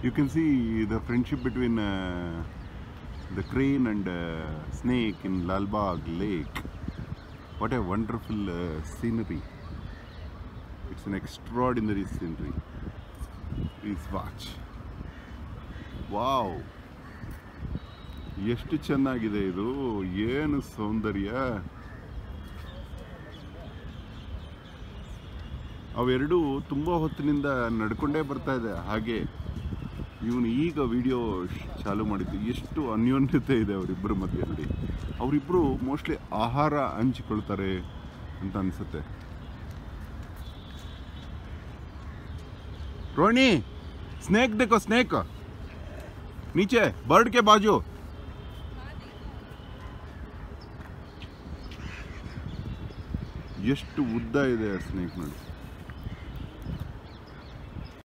You can see the friendship between uh, the crane and uh, snake in Lalbagh Lake. What a wonderful uh, scenery. It's an extraordinary scenery. Please watch. Wow! ಎಷ್ಟು ಚೆನ್ನಾಗಿದೆ ಇದು ಏನು ಸೌಂದರ್ಯ ಅವೆರಡೂ ತುಂಬ ಹೊತ್ತಿನಿಂದ ನಡ್ಕೊಂಡೇ ಬರ್ತಾ ಇದೆ ಹಾಗೆ ಇವನು ಈಗ ವಿಡಿಯೋ ಚಾಲು ಮಾಡಿದ್ದು ಎಷ್ಟು ಅನ್ಯೋನ್ಯತೆ ಇದೆ ಅವರಿಬ್ಬರ ಮಧ್ಯೆ ನೋಡಿ ಅವರಿಬ್ಬರು ಮೋಸ್ಟ್ಲಿ ಆಹಾರ ಹಂಚಿಕೊಳ್ತಾರೆ ಅಂತ ಅನ್ಸುತ್ತೆ ರೋಹಿಣಿ ಸ್ನೇಕ್ देखो ಸ್ನೇಕ್ नीचे बर्ड के बाजू ಎಷ್ಟು ಉದ್ದ ಇದೆ ಸ್ನೇಕ್ ನೋಡಿ